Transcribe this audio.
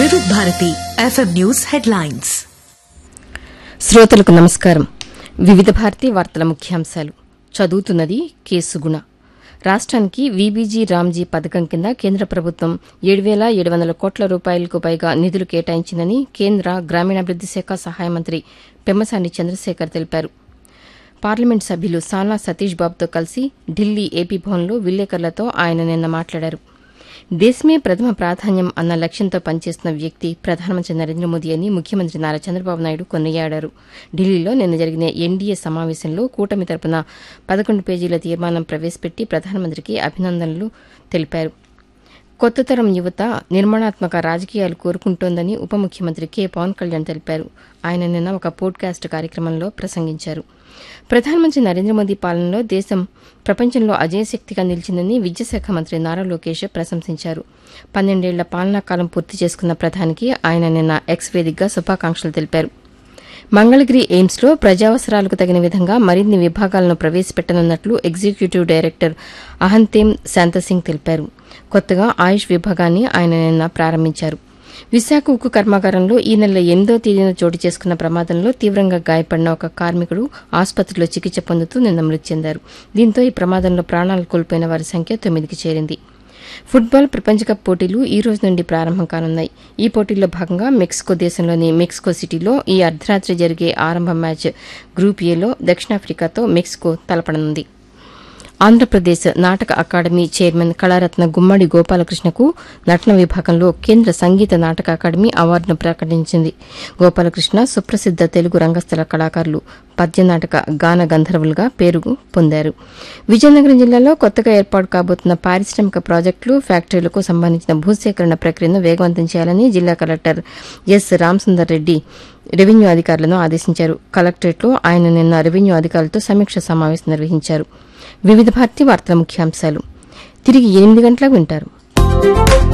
వివిధ Bharati FM news headlines శ్రోతలకు నమస్కారం వివిధ భారతి వార్తల ముఖ్యాంశాలు చదువుతున్నది కేసుగుణ రాష్ట్రానికి వీబీజీ రామ్జీ పథకం కింద కేంద్ర ప్రభుత్వం ఏడు వేల ఏడు వందల కోట్ల రూపాయలకు పైగా నిధులు కేటాయించిందని కేంద్ర గ్రామీణాభివృద్ది శాఖ సహాయ మంత్రి పెమ్మసాని చంద్రశేఖర్ తెలిపారు పార్లమెంట్ సభ్యులు సానా సతీష్ బాబుతో కలిసి ఢిల్లీ ఏపీ భవన్లో విలేకరులతో ఆయన నిన్న మాట్లాడారు దేశమే ప్రథమ ప్రాధాన్యం అన్న లక్ష్యంతో పనిచేస్తున్న వ్యక్తి ప్రధానమంత్రి నరేంద్ర మోదీ అని ముఖ్యమంత్రి నారా చంద్రబాబు నాయుడు కొనియాడారు ఢిల్లీలో నిన్న జరిగిన ఎన్డీఏ సమావేశంలో కూటమి తరపున పదకొండు పేజీల తీర్మానం ప్రవేశపెట్టి ప్రధానమంత్రికి అభినందనలు తెలిపారు కొత్త తరం యువత నిర్మాణాత్మక రాజకీయాలు కోరుకుంటోందని ఉప ముఖ్యమంత్రి కె పవన్ కళ్యాణ్ తెలిపారు ఆయన నిన్న ఒక పోడ్కాస్ట్ కార్యక్రమంలో ప్రసంగించారు ప్రధానమంత్రి నరేంద్ర మోదీ పాలనలో దేశం ప్రపంచంలో అజయశక్తిగా నిలిచిందని విద్యాశాఖ మంత్రి నారా లోకేష్ ప్రశంసించారు పన్నెండేళ్ల పాలనా కాలం పూర్తి చేసుకున్న ప్రధానికి ఆయన నిన్న ఎక్స్ వేదికగా శుభాకాంక్షలు తెలిపారు మంగళగిరి ఎయిమ్స్లో ప్రజావసరాలకు తగిన విధంగా మరిన్ని విభాగాలను ప్రవేశపెట్టనున్నట్లు ఎగ్జిక్యూటివ్ డైరెక్టర్ అహంతేమ్ శాంతసింగ్ తెలిపారు కొత్తగా ఆయుష్ విభాగాన్ని ఆయన నిన్న ప్రారంభించారు విశాఖ ఉక్కు కర్మాగారంలో ఈ నెల ఎనిమిదో తేదీన చోటు చేసుకున్న ప్రమాదంలో తీవ్రంగా గాయపడిన ఒక కార్మికుడు ఆసుపత్రిలో చికిత్స పొందుతూ నిన్న మృతి చెందారు దీంతో ఈ ప్రమాదంలో ప్రాణాలు కోల్పోయిన వారి సంఖ్య తొమ్మిదికి చేరింది ఫుట్బాల్ ప్రపంచ కప్ పోటీలు ఈ రోజు నుండి ప్రారంభం కానున్నాయి ఈ పోటీల్లో భాగంగా మెక్సికో దేశంలోని మెక్సికో సిటీలో ఈ అర్ధరాత్రి జరిగే ఆరంభ మ్యాచ్ గ్రూప్ ఏలో దక్షిణాఫ్రికాతో మెక్సికో తలపడనుంది ఆంధ్రప్రదేశ్ నాటక అకాడమీ చైర్మన్ కళారత్న గుమ్మడి గోపాలకృష్ణకు నటన విభాగంలో కేంద్ర సంగీత నాటక అకాడమీ అవార్డును ప్రకటించింది గోపాలకృష్ణ సుప్రసిద్ద తెలుగు రంగస్థల కళాకారులు పద్యనాటక గాన గంధర్వులుగా పేరు పొందారు విజయనగరం జిల్లాలో కొత్తగా ఏర్పాటు కాబోతున్న పారిశ్రామిక ప్రాజెక్టులు ఫ్యాక్టరీలకు సంబంధించిన భూసేకరణ ప్రక్రియను వేగవంతం చేయాలని జిల్లా collector S Ramasundar Reddy revenue అధికారులను ఆదేశించారు కలెక్టరేట్లో ఆయన నిన్న రెవెన్యూ అధికారులతో సమీక్ష సమావేశం నిర్వహించారు వివిధ భారతి వార్తల ముఖ్యాంశాలు తిరిగి ఎనిమిది గంటలకు వింటారు